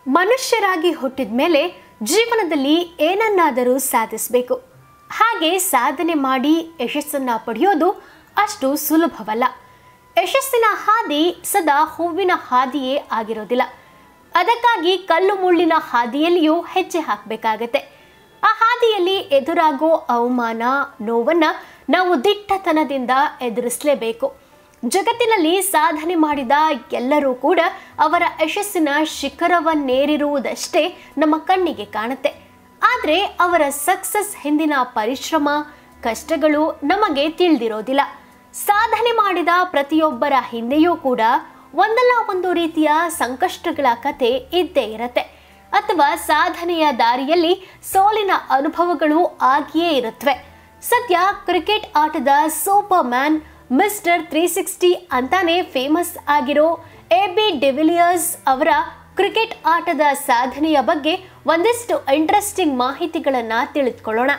ಮನುಷ್ಯರಾಗಿ ಹುಟ್ಟಿದ ಮೇಲೆ ಜೀವನದಲ್ಲಿ ಏನನ್ನಾದರೂ ಸಾಧಿಸಬೇಕು ಹಾಗೆ ಸಾಧನೆ ಮಾಡಿ ಯಶಸ್ಸನ್ನು ಪಡೆಯೋದು ಅಷ್ಟು ಸುಲಭವಲ್ಲ ಯಶಸ್ಸಿನ ಹಾದಿ ಸದಾ ಹೂವಿನ ಹಾದಿಯೇ ಆಗಿರೋದಿಲ್ಲ ಅದಕ್ಕಾಗಿ ಕಲ್ಲು ಮುಳ್ಳಿನ ಹಾದಿಯಲ್ಲಿಯೂ ಹೆಜ್ಜೆ ಹಾಕಬೇಕಾಗತ್ತೆ ಆ ಹಾದಿಯಲ್ಲಿ ಎದುರಾಗೋ ಅವಮಾನ ನೋವನ್ನ ನಾವು ದಿಟ್ಟತನದಿಂದ ಎದುರಿಸಲೇಬೇಕು ಜಗತ್ತಿನಲ್ಲಿ ಸಾಧನೆ ಮಾಡಿದ ಎಲ್ಲರೂ ಕೂಡ ಅವರ ಯಶಸ್ಸಿನ ಶಿಖರವನ್ನೇರಿರುವುದಷ್ಟೇ ನಮ್ಮ ಕಣ್ಣಿಗೆ ಕಾಣುತ್ತೆ ಆದರೆ ಅವರ ಸಕ್ಸಸ್ ಹಿಂದಿನ ಪರಿಶ್ರಮ ಕಷ್ಟಗಳು ನಮಗೆ ತಿಳಿದಿರೋದಿಲ್ಲ ಸಾಧನೆ ಮಾಡಿದ ಪ್ರತಿಯೊಬ್ಬರ ಹಿಂದೆಯೂ ಕೂಡ ಒಂದಲ್ಲ ಒಂದು ರೀತಿಯ ಸಂಕಷ್ಟಗಳ ಕತೆ ಇದ್ದೇ ಇರತ್ತೆ ಅಥವಾ ಸಾಧನೆಯ ದಾರಿಯಲ್ಲಿ ಸೋಲಿನ ಅನುಭವಗಳು ಆಗಿಯೇ ಇರುತ್ತವೆ ಸದ್ಯ ಕ್ರಿಕೆಟ್ ಆಟದ superman mister three sixty ಅಂತಾನೆ ಫೇಮಸ್ ಆಗಿರೋ ಎ ಬಿ ಡಿವಿಲಿಯರ್ಸ್ ಅವರ ಕ್ರಿಕೆಟ್ ಆಟದ ಸಾಧನೆಯ ಬಗ್ಗೆ ಒಂದಿಷ್ಟು ಇಂಟ್ರೆಸ್ಟಿಂಗ್ ಮಾಹಿತಿಗಳನ್ನು ತಿಳಿದುಕೊಳ್ಳೋಣ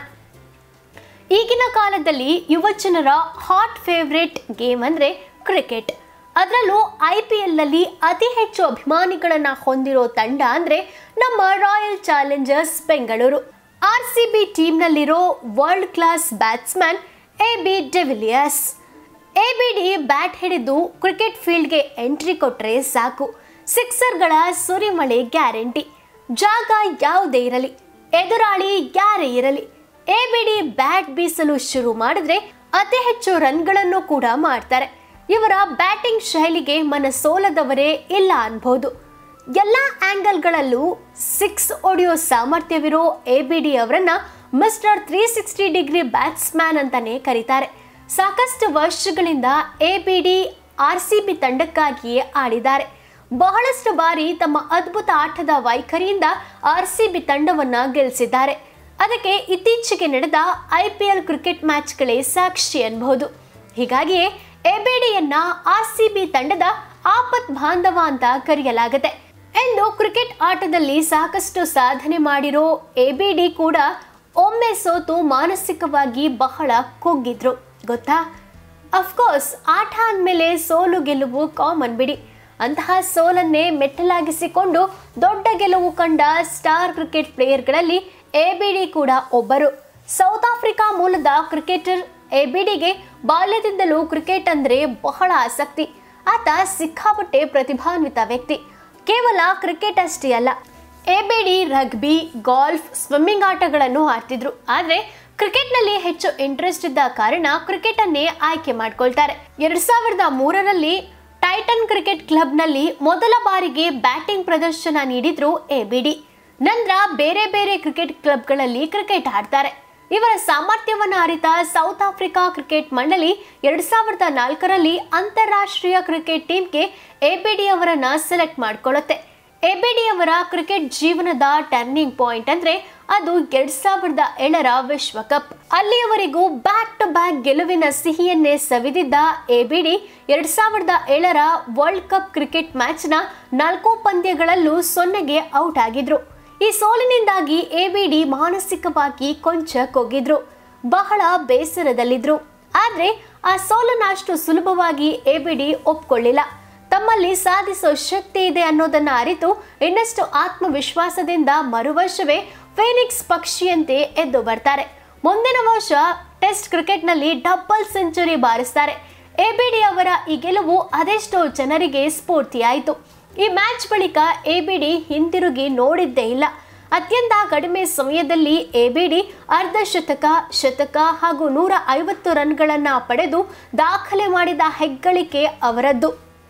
ಈಗಿನ ಕಾಲದಲ್ಲಿ ಯುವ ಜನರ ಹಾಟ್ ಫೇವ್ರೆಟ್ ಗೇಮ್ ಅಂದರೆ ಕ್ರಿಕೆಟ್ ಅದರಲ್ಲೂ ಐ ಪಿ ಎಲ್ನಲ್ಲಿ ಅತಿ ಹೆಚ್ಚು ಅಭಿಮಾನಿಗಳನ್ನು ಹೊಂದಿರೋ ತಂಡ ಅಂದರೆ ನಮ್ಮ royal challengers Bengaluru R C B ಟೀಮ್ನಲ್ಲಿರೋ world class batsman A B de Villiers A B D bat ಹಿಡಿದು ಕ್ರಿಕೆಟ್ ಫೀಲ್ಡ್ಗೆ ಎಂಟ್ರಿ ಕೊಟ್ಟರೆ ಸಾಕು ಸಿಕ್ಸರ್ಗಳ ಸುರಿಮಳೆ ಗ್ಯಾರಂಟಿ ಜಾಗ ಯಾವುದೇ ಇರಲಿ ಎದುರಾಳಿ ಯಾರೇ ಇರಲಿ ಎ ಬಿ ಡಿ ಬ್ಯಾಟ್ ಬೀಸಲು ಶುರು ಮಾಡಿದ್ರೆ ಅತಿ ಹೆಚ್ಚು ರನ್ಗಳನ್ನು ಕೂಡ ಮಾಡ್ತಾರೆ ಇವರ ಬ್ಯಾಟಿಂಗ್ ಶೈಲಿಗೆ ಮನಸೋಲದವರೇ ಇಲ್ಲ ಅನ್ಬೋದು ಎಲ್ಲ ಆಂಗಲ್ಗಳಲ್ಲೂ ಸಿಕ್ಸ್ ಹೊಡೆಯೋ ಸಾಮರ್ಥ್ಯವಿರೋ ಎ ಬಿ ಡಿ ಅವರನ್ನ mister three sixty degree batsman ಅಂತಾನೆ ಕರೀತಾರೆ ಸಾಕಷ್ಟು ವರ್ಷಗಳಿಂದ A B D R C B ತಂಡಕ್ಕಾಗಿಯೇ ಆಡಿದ್ದಾರೆ ಬಹಳಷ್ಟು ಬಾರಿ ತಮ್ಮ ಅದ್ಭುತ ಆಟದ ವೈಖರಿಯಿಂದ ಆರ್ ಸಿ ಬಿ ತಂಡವನ್ನ ಗೆಲ್ಲಿಸಿದ್ದಾರೆ ಅದಕ್ಕೆ ಇತ್ತೀಚೆಗೆ ನಡೆದ ಐ ಪಿ ಎಲ್ ಕ್ರಿಕೆಟ್ ಮ್ಯಾಚ್ಗಳೇ ಸಾಕ್ಷಿ ಅನ್ಬಹುದು ಹೀಗಾಗಿಯೇ ಎಬಿಡಿಯನ್ನ ಆರ್ ಸಿ ಬಿ ತಂಡದ ಆಪತ್ ಬಾಂಧವ ಅಂತ ಕರೆಯಲಾಗುತ್ತೆ ಎಂದು ಕ್ರಿಕೆಟ್ ಆಟದಲ್ಲಿ ಸಾಕಷ್ಟು ಸಾಧನೆ ಮಾಡಿರೋ ಎಬಿಡಿ ಕೂಡ ಒಮ್ಮೆ ಸೋತು ಮಾನಸಿಕವಾಗಿ ಬಹಳ ಕುಗ್ಗಿದ್ರು ಗೊತ್ತಾ ಅಫ್ಕೋರ್ಸ್ ಆಟ ಅಂದಮೇಲೆ ಸೋಲು ಗೆಲುವು ಕಾಮನ್ ಬಿಡಿ ಅಂತಹ ಸೋಲನ್ನೇ ಮೆಟ್ಟಲಾಗಿಸಿಕೊಂಡು ದೊಡ್ಡ ಗೆಲುವು ಕಂಡ ಸ್ಟಾರ್ ಕ್ರಿಕೆಟ್ ಪ್ಲೇಯರ್ಗಳಲ್ಲಿ ಎಬಿಡಿ ಕೂಡ ಒಬ್ಬರು ಸೌತ್ ಆಫ್ರಿಕಾ ಮೂಲದ ಕ್ರಿಕೆಟರ್ ಎಬಿಡಿಗೆ ಬಾಲ್ಯದಿಂದಲೂ ಕ್ರಿಕೆಟ್ ಅಂದ್ರೆ ಬಹಳ ಆಸಕ್ತಿ ಆತ ಸಿಕ್ಕಾಪಟ್ಟೆ ಪ್ರತಿಭಾನ್ವಿತ ವ್ಯಕ್ತಿ ಕೇವಲ ಕ್ರಿಕೆಟ್ ಅಷ್ಟೇ ಅಲ್ಲ ಎಬಿಡಿ ರಗ್ಬಿ ಗಾಲ್ಫ್ ಸ್ವಿಮ್ಮಿಂಗ್ ಆಟಗಳನ್ನು ಆಡ್ತಿದ್ರು ಆದರೆ ಕ್ರಿಕೆಟ್ನಲ್ಲಿ ಹೆಚ್ಚು ಇಂಟ್ರೆಸ್ಟ್ ಇದ್ದ ಕಾರಣ ಕ್ರಿಕೆಟ್ ಅನ್ನೇ ಆಯ್ಕೆ ಮಾಡ್ಕೊಳ್ತಾರೆ ಎರಡ್ ಸಾವಿರದ ಮೂರರಲ್ಲಿ ಟೈಟನ್ ಕ್ರಿಕೆಟ್ ಕ್ಲಬ್ನಲ್ಲಿ ಮೊದಲ ಬಾರಿಗೆ ಬ್ಯಾಟಿಂಗ್ ಪ್ರದರ್ಶನ ನೀಡಿದ್ರು ಎಬಿಡಿ ನಂತರ ಬೇರೆ ಬೇರೆ ಕ್ರಿಕೆಟ್ ಕ್ಲಬ್ಗಳಲ್ಲಿ ಕ್ರಿಕೆಟ್ ಆಡ್ತಾರೆ ಇವರ ಸಾಮರ್ಥ್ಯವನ್ನು ಅರಿತ ಸೌತ್ ಆಫ್ರಿಕಾ ಕ್ರಿಕೆಟ್ ಮಂಡಳಿ ಎರಡ್ ಸಾವಿರದ ನಾಲ್ಕರಲ್ಲಿ ಅಂತಾರಾಷ್ಟ್ರೀಯ ಕ್ರಿಕೆಟ್ ಟೀಮ್ಗೆ ಎಬಿಡಿ ಅವರನ್ನ ಸೆಲೆಕ್ಟ್ ಮಾಡ್ಕೊಳ್ಳುತ್ತೆ ಎಬಿಡಿ ಅವರ ಕ್ರಿಕೆಟ್ ಜೀವನದ ಟರ್ನಿಂಗ್ ಪಾಯಿಂಟ್ ಅಂದ್ರೆ ಅದು ಎರಡ್ ಸಾವಿರದ ಏಳರ ವಿಶ್ವಕಪ್ ಅಲ್ಲಿಯವರೆಗೂ ಬ್ಯಾಕ್ ಟು ಬ್ಯಾಕ್ ಗೆಲುವಿನ ಸಿಹಿಯನ್ನೇ ಸವಿದಿದ್ದ ಎಬಿಡಿ ಎರಡ್ ಸಾವಿರದ ಏಳರ ವರ್ಲ್ಡ್ ಕಪ್ ಕ್ರಿಕೆಟ್ ಮ್ಯಾಚ್ನ ನಾಲ್ಕು ಪಂದ್ಯಗಳಲ್ಲೂ ಸೊನ್ನೆಗೆ ಔಟ್ ಆಗಿದ್ರು ಈ ಸೋಲಿನಿಂದಾಗಿ ಎಬಿಡಿ ಮಾನಸಿಕವಾಗಿ ಕೊಂಚ ಕೊಗಿದ್ರು ಬಹಳ ಬೇಸರದಲ್ಲಿದ್ರು ಆದ್ರೆ ಆ ಸೋಲನ್ನ ಅಷ್ಟು ಸುಲಭವಾಗಿ ಎಬಿಡಿ ಒಪ್ಕೊಳ್ಳಿಲ್ಲ ತಮ್ಮಲ್ಲಿ ಸಾಧಿಸೋ ಶಕ್ತಿ ಇದೆ ಅನ್ನೋದನ್ನ ಅರಿತು ಇನ್ನಷ್ಟು ಆತ್ಮವಿಶ್ವಾಸದಿಂದ ಮರುವರ್ಷವೇ ಫೇನಿಕ್ಸ್ ಪಕ್ಷಿಯಂತೆ ಎದ್ದು ಬರ್ತಾರೆ ಮುಂದಿನ ವರ್ಷ ಟೆಸ್ಟ್ ಕ್ರಿಕೆಟ್ನಲ್ಲಿ ಡಬಲ್ ಸೆಂಚುರಿ ಬಾರಿಸ್ತಾರೆ ಎಬಿಡಿ ಅವರ ಈ ಗೆಲುವು ಅದೆಷ್ಟೋ ಜನರಿಗೆ ಸ್ಫೂರ್ತಿಯಾಯಿತು ಈ ಮ್ಯಾಚ್ ಬಳಿಕ ಎಬಿಡಿ ಹಿಂತಿರುಗಿ ನೋಡಿದ್ದೇ ಇಲ್ಲ ಅತ್ಯಂತ ಕಡಿಮೆ ಸಮಯದಲ್ಲಿ ಎಬಿಡಿ ಅರ್ಧ ಶತಕ ಶತಕ ಹಾಗೂ ನೂರ ಐವತ್ತು ರನ್ಗಳನ್ನ ಪಡೆದು ದಾಖಲೆ ಮಾಡಿದ ಹೆಗ್ಗಳಿಕೆ ಅವರದ್ದು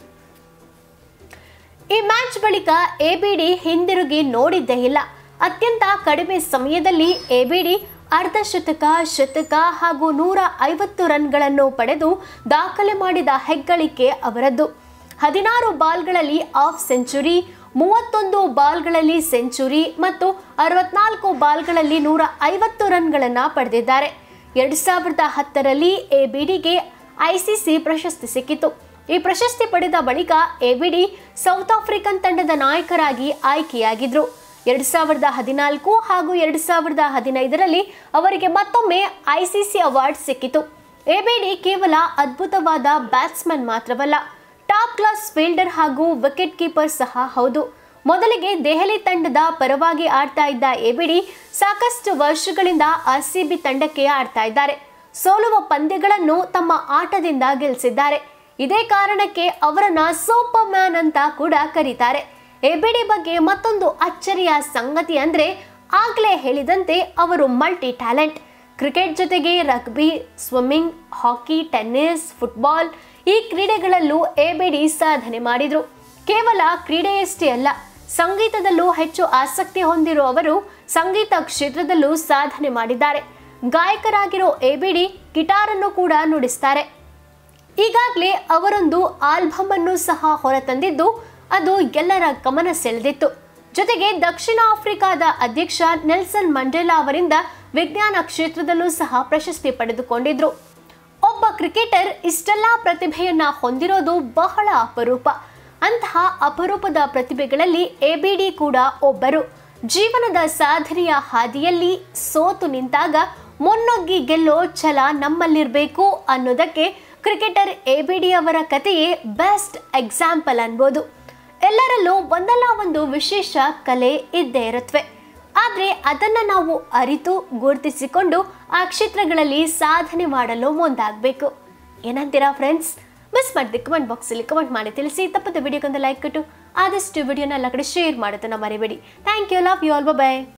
ಈ ಮ್ಯಾಚ್ ಬಳಿಕ ಎಬಿಡಿ ಹಿಂದಿರುಗಿ ನೋಡಿದ್ದೇ ಇಲ್ಲ ಅತ್ಯಂತ ಕಡಿಮೆ ಸಮಯದಲ್ಲಿ ಎಬಿಡಿ ಅರ್ಧ ಶತಕ ಶತಕ ಹಾಗೂ ನೂರ ಐವತ್ತು ರನ್ಗಳನ್ನು ಪಡೆದು ದಾಖಲೆ ಮಾಡಿದ ಹೆಗ್ಗಳಿಕೆ ಅವರದ್ದು ಹದಿನಾರು ಬಾಲ್ಗಳಲ್ಲಿ ಆಫ್ ಸೆಂಚುರಿ ಮೂವತ್ತೊಂದು ಬಾಲ್ಗಳಲ್ಲಿ ಸೆಂಚುರಿ ಮತ್ತು ಅರವತ್ನಾಲ್ಕು ಬಾಲ್ಗಳಲ್ಲಿ ನೂರ ಐವತ್ತು ರನ್ಗಳನ್ನು ಪಡೆದಿದ್ದಾರೆ ಎರಡು ಸಾವಿರದ ಹತ್ತರಲ್ಲಿ ಎಬಿಡಿಗೆ ಐಸಿಸಿ ಪ್ರಶಸ್ತಿ ಸಿಕ್ಕಿತು ಈ ಪ್ರಶಸ್ತಿ ಪಡೆದ ಬಳಿಕ ಎಬಿಡಿ ಸೌತ್ ಆಫ್ರಿಕನ್ ತಂಡದ ನಾಯಕರಾಗಿ ಆಯ್ಕೆಯಾಗಿದ್ರು ಎರಡು ಸಾವಿರದ ಹದಿನಾಲ್ಕು ಹಾಗೂ ಎರಡು ಸಾವಿರದ ಹದಿನೈದರಲ್ಲಿ ಅವರಿಗೆ ಮತ್ತೊಮ್ಮೆ ಐಸಿಸಿ ಅವಾರ್ಡ್ ಸಿಕ್ಕಿತು ಎಬಿಡಿ ಕೇವಲ ಅದ್ಭುತವಾದ ಬ್ಯಾಟ್ಸ್ಮನ್ ಮಾತ್ರವಲ್ಲ ಟಾಪ್ ಕ್ಲಾಸ್ ಫೀಲ್ಡರ್ ಹಾಗೂ ವಿಕೆಟ್ ಕೀಪರ್ ಸಹ ಹೌದು ಮೊದಲಿಗೆ ದೆಹಲಿ ತಂಡದ ಪರವಾಗಿ ಆಡ್ತಾ ಇದ್ದ ಎಬಿಡಿ ಸಾಕಷ್ಟು ವರ್ಷಗಳಿಂದ ಆರ್ಸಿಬಿ ತಂಡಕ್ಕೆ ಆಡ್ತಾ ಇದ್ದಾರೆ ಸೋಲುವ ಪಂದ್ಯಗಳನ್ನು ತಮ್ಮ ಆಟದಿಂದ ಗೆಲ್ಲಿಸಿದ್ದಾರೆ ಇದೇ ಕಾರಣಕ್ಕೆ ಅವರನ್ನ ಸೂಪರ್ ಮ್ಯಾನ್ ಅಂತ ಕೂಡ ಕರೀತಾರೆ ಎಬಿಡಿ ಬಗ್ಗೆ ಮತ್ತೊಂದು ಅಚ್ಚರಿಯ ಸಂಗತಿ ಅಂದ್ರೆ ಆಗ್ಲೇ ಹೇಳಿದಂತೆ ಅವರು ಮಲ್ಟಿ ಟ್ಯಾಲೆಂಟ್ ಕ್ರಿಕೆಟ್ ಜೊತೆಗೆ rugby swimming hockey tennis football ಈ ಕ್ರೀಡೆಗಳಲ್ಲೂ ಎಬಿಡಿ ಸಾಧನೆ ಮಾಡಿದ್ರು ಕೇವಲ ಕ್ರೀಡೆಯಷ್ಟೇ ಅಲ್ಲ ಸಂಗೀತದಲ್ಲೂ ಹೆಚ್ಚು ಆಸಕ್ತಿ ಹೊಂದಿರುವ ಅವರು ಸಂಗೀತ ಕ್ಷೇತ್ರದಲ್ಲೂ ಸಾಧನೆ ಮಾಡಿದ್ದಾರೆ ಗಾಯಕರಾಗಿರೋ ಎಬಿಡಿ ಗಿಟಾರನ್ನು ಕೂಡ ನುಡಿಸ್ತಾರೆ ಈಗಾಗಲೇ ಅವರೊಂದು ಆಲ್ಬಮ್ ಅನ್ನು ಸಹ ಹೊರತಂದಿದ್ದು ಅದು ಎಲ್ಲರ ಗಮನ ಸೆಳೆದಿತ್ತು ಜೊತೆಗೆ ದಕ್ಷಿಣ ಆಫ್ರಿಕಾದ ಅಧ್ಯಕ್ಷ ನೆಲ್ಸನ್ ಮಂಡೇಲಾ ಅವರಿಂದ ವಿಜ್ಞಾನ ಕ್ಷೇತ್ರದಲ್ಲೂ ಸಹ ಪ್ರಶಸ್ತಿ ಪಡೆದುಕೊಂಡಿದ್ರು ಒಬ್ಬ ಕ್ರಿಕೆಟರ್ ಇಷ್ಟೆಲ್ಲ ಪ್ರತಿಭೆಯನ್ನ ಹೊಂದಿರೋದು ಬಹಳ ಅಪರೂಪ ಅಂತಹ ಅಪರೂಪದ ಪ್ರತಿಭೆಗಳಲ್ಲಿ ಎಬಿಡಿ ಕೂಡ ಒಬ್ಬರು ಜೀವನದ ಸಾಧನೆಯ ಹಾದಿಯಲ್ಲಿ ಸೋತು ನಿಂತಾಗ ಮುನ್ನುಗ್ಗಿ ಗೆಲ್ಲೋ ಛಲ ನಮ್ಮಲ್ಲಿರಬೇಕು ಅನ್ನೋದಕ್ಕೆ ಕ್ರಿಕೆಟರ್ ಎಬಿಡಿ ಅವರ ಕಥೆಯೇ ಬೆಸ್ಟ್ ಎಕ್ಸಾಂಪಲ್ ಅನ್ಬೋದು ಎಲ್ಲರಲ್ಲೂ ಒಂದಲ್ಲ ಒಂದು ವಿಶೇಷ ಕಲೆ ಇದ್ದೇ ಇರುತ್ತವೆ ಆದರೆ ಅದನ್ನು ನಾವು ಅರಿತು ಗುರುತಿಸಿಕೊಂಡು ಆ ಕ್ಷೇತ್ರಗಳಲ್ಲಿ ಸಾಧನೆ ಮಾಡಲು ಮುಂದಾಗಬೇಕು ಏನಂತೀರಾ ಫ್ರೆಂಡ್ಸ್ ಮಿಸ್ ಮಾಡಿದೆ ಕಮೆಂಟ್ ಬಾಕ್ಸಲ್ಲಿ ಕಮೆಂಟ್ ಮಾಡಿ ತಿಳಿಸಿ ತಪ್ಪದ ವಿಡಿಯೋಗೊಂದು ಲೈಕ್ ಕೊಟ್ಟು ಆದಷ್ಟು ವಿಡಿಯೋನ ಎಲ್ಲ ಕಡೆ ಶೇರ್ ಮಾಡೋದನ್ನ ಮರಿಬೇಡಿ thank you love you all by